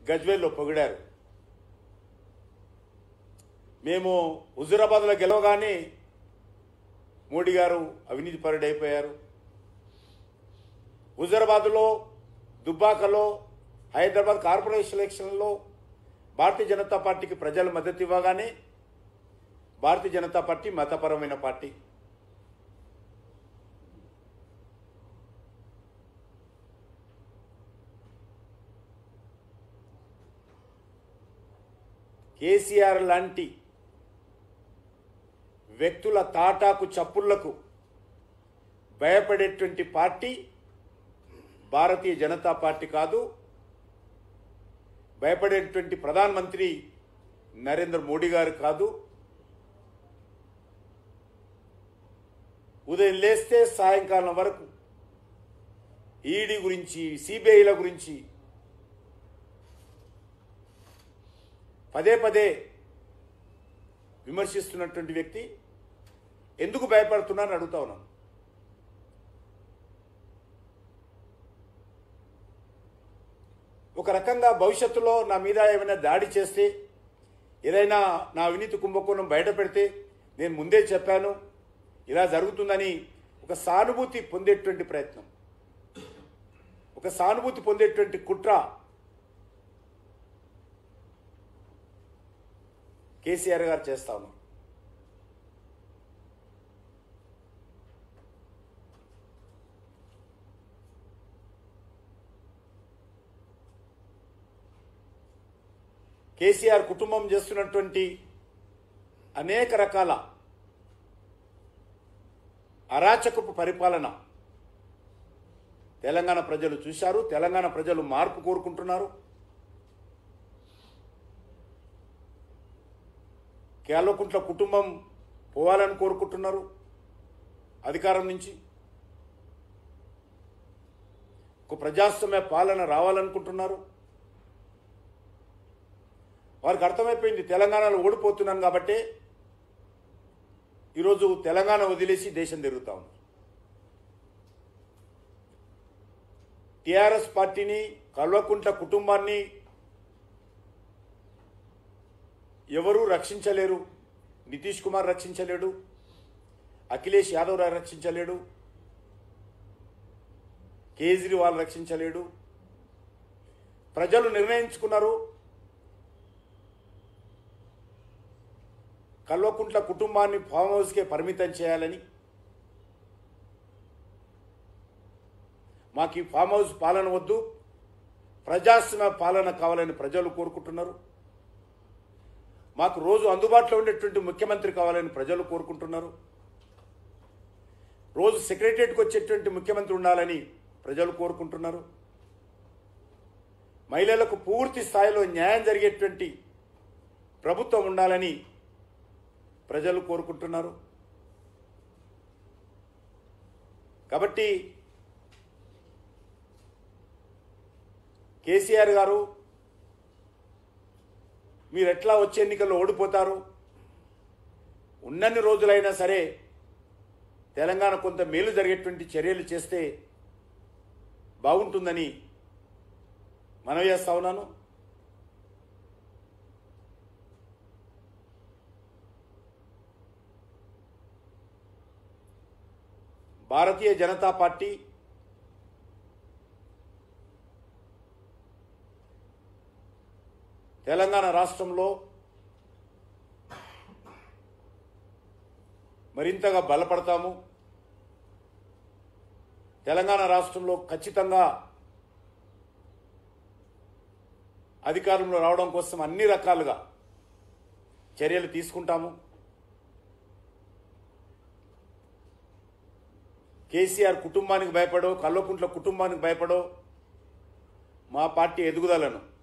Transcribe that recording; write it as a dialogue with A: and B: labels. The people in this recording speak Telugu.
A: గజ్వేల్లో పొగిడారు మేము హుజురాబాద్లో గెలవగానే మోడీ గారు అవినీతి పరుడైపోయారు హుజురాబాద్లో దుబ్బాకలో హైదరాబాద్ కార్పొరేషన్ ఎలక్షన్లో భారతీయ జనతా పార్టీకి ప్రజలు మద్దతు ఇవ్వగానే భారతీయ జనతా పార్టీ మతపరమైన పార్టీ కేసీఆర్ లాంటి వ్యక్తుల తాటాకు చప్పుళ్లకు భయపడేటువంటి పార్టీ భారతీయ జనతా పార్టీ కాదు భయపడేటువంటి ప్రధానమంత్రి నరేంద్ర మోడీ గారు కాదు ఉదయం లేస్తే సాయంకాలం వరకు ఈడీ గురించి సిబిఐల గురించి పదే పదే విమర్శిస్తున్నటువంటి వ్యక్తి ఎందుకు భయపడుతున్నారని అడుగుతా ఉన్నాను ఒక రకంగా భవిష్యత్తులో నా మీద ఏమైనా దాడి చేస్తే ఏదైనా నా అవినీతి కుంభకోణం బయట పెడితే నేను ముందే చెప్పాను ఇలా జరుగుతుందని ఒక సానుభూతి పొందేటువంటి ప్రయత్నం ఒక సానుభూతి పొందేటువంటి కుట్ర కేసీఆర్ గారు చేస్తా ఉన్నారు కేసీఆర్ కుటుంబం చేస్తున్నటువంటి అనేక రకాల అరాచకపు పరిపాలన తెలంగాణ ప్రజలు చూశారు తెలంగాణ ప్రజలు మార్పు కోరుకుంటున్నారు కేలకుంట్ల కుటుంబం పోవాలని కోరుకుంటున్నారు అధికారం నుంచి ఒక ప్రజాస్వామ్య పాలన రావాలనుకుంటున్నారు వారికి అర్థమైపోయింది తెలంగాణలో ఓడిపోతున్నాను కాబట్టి ఈరోజు తెలంగాణ వదిలేసి దేశం తిరుగుతా ఉంది టిఆర్ఎస్ పార్టీని కల్వకుంట్ల కుటుంబాన్ని ఎవరూ రక్షించలేరు నితీష్ కుమార్ రక్షించలేడు అఖిలేష్ యాదవ్ రా- రక్షించలేడు కేజ్రీవాల్ రక్షించలేడు ప్రజలు నిర్ణయించుకున్నారు కల్వకుంట్ల కుటుంబాన్ని ఫామ్ హౌస్కే పరిమితం చేయాలని మాకు ఈ ఫామ్ హౌస్ పాలన వద్దు ప్రజాస్వామ్య పాలన కావాలని ప్రజలు కోరుకుంటున్నారు మాకు రోజు అందుబాటులో ఉండేటువంటి ముఖ్యమంత్రి కావాలని ప్రజలు కోరుకుంటున్నారు రోజు సెక్రటరియట్కి వచ్చేటువంటి ముఖ్యమంత్రి ఉండాలని ప్రజలు కోరుకుంటున్నారు మహిళలకు పూర్తి స్థాయిలో న్యాయం జరిగేటువంటి ప్రభుత్వం ఉండాలని ప్రజలు కోరుకుంటున్నారు కాబట్టి కేసీఆర్ గారు మీరు ఎట్లా వచ్చే ఎన్నికల్లో ఓడిపోతారు ఉన్నన్ని రోజులైనా సరే తెలంగాణ కొంత మేలు జరిగేటువంటి చర్యలు చేస్తే బాగుంటుందని మనవి చేస్తా ఉన్నాను భారతీయ జనతా పార్టీ తెలంగాణ రాష్ట్రంలో మరింతగా బలపడతాము తెలంగాణ రాష్ట్రంలో ఖచ్చితంగా అధికారంలో రావడం కోసం అన్ని రకాలుగా చర్యలు తీసుకుంటాము కేసీఆర్ కుటుంబానికి భయపడో కల్వకుంట్ల కుటుంబానికి భయపడో మా పార్టీ ఎదుగుదలను